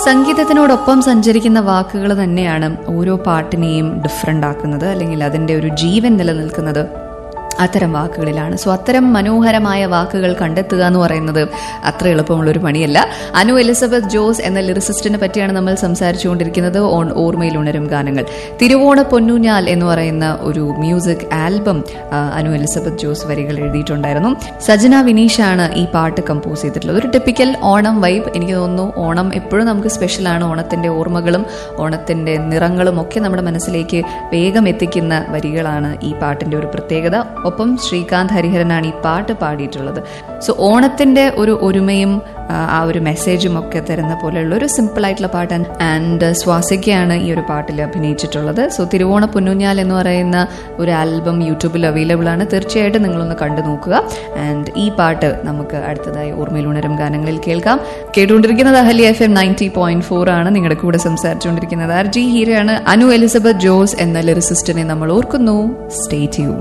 സംഗീതത്തിനോടൊപ്പം സഞ്ചരിക്കുന്ന വാക്കുകൾ തന്നെയാണ് ഓരോ പാട്ടിനെയും ഡിഫറെൻ്റ് ആക്കുന്നത് അല്ലെങ്കിൽ അതിൻ്റെ ഒരു ജീവൻ നിലനിൽക്കുന്നത് അത്തരം വാക്കുകളിലാണ് സോ അത്തരം മനോഹരമായ വാക്കുകൾ കണ്ടെത്തുക എന്ന് പറയുന്നത് അത്ര എളുപ്പമുള്ളൊരു പണിയല്ല അനു എലിസബത്ത് ജോസ് എന്ന ലിറിസിസ്റ്റിനെ പറ്റിയാണ് നമ്മൾ സംസാരിച്ചുകൊണ്ടിരിക്കുന്നത് ഓൺ ഓർമ്മയിൽ ഉണരും ഗാനങ്ങൾ തിരുവോണ പൊന്നൂഞ്ഞാൽ എന്ന് പറയുന്ന ഒരു മ്യൂസിക് ആൽബം ആ, അനു എലിസബത്ത് ജോസ് വരികൾ എഴുതിയിട്ടുണ്ടായിരുന്നു സജന വിനീഷാണ് ഈ പാട്ട് കമ്പോസ് ചെയ്തിട്ടുള്ളത് ഒരു ടിപ്പിക്കൽ ഓണം വൈബ് എനിക്ക് തോന്നുന്നു ഓണം എപ്പോഴും നമുക്ക് സ്പെഷ്യലാണ് ഓണത്തിന്റെ ഓർമ്മകളും ഓണത്തിന്റെ നിറങ്ങളും ഒക്കെ നമ്മുടെ മനസ്സിലേക്ക് വേഗം എത്തിക്കുന്ന വരികളാണ് ഈ പാട്ടിന്റെ ഒരു പ്രത്യേകത ഒപ്പം ശ്രീകാന്ത് ഹരിഹരനാണ് ഈ പാട്ട് പാടിയിട്ടുള്ളത് സോ ഓണത്തിന്റെ ഒരു ഒരുമയും ആ, ആ ഒരു മെസ്സേജും ഒക്കെ തരുന്ന പോലെയുള്ള ഒരു സിമ്പിൾ ആയിട്ടുള്ള പാട്ട് ആൻഡ് സ്വാസികയാണ് ഈ ഒരു പാട്ടിൽ അഭിനയിച്ചിട്ടുള്ളത് സോ തിരുവോണ പുന്നുഞ്ഞാൽ എന്ന് പറയുന്ന ഒരു ആൽബം യൂട്യൂബിൽ അവൈലബിൾ ആണ് തീർച്ചയായിട്ടും നിങ്ങളൊന്ന് കണ്ടു നോക്കുക ആൻഡ് ഈ പാട്ട് നമുക്ക് അടുത്തതായി ഓർമ്മയിൽ ഉണരും ഗാനങ്ങളിൽ കേൾക്കാം കേട്ടുകൊണ്ടിരിക്കുന്നത് Ahalia F M ninety point four ആണ് നിങ്ങളുടെ കൂടെ സംസാരിച്ചുകൊണ്ടിരിക്കുന്നത് ആർ ജി ഹീരയാണ് അനു എലിസബത്ത് ജോസ് എന്ന ലിറിസിസ്റ്റിനെ നമ്മൾ ഓർക്കുന്നു സ്റ്റേ ട്യൂൺ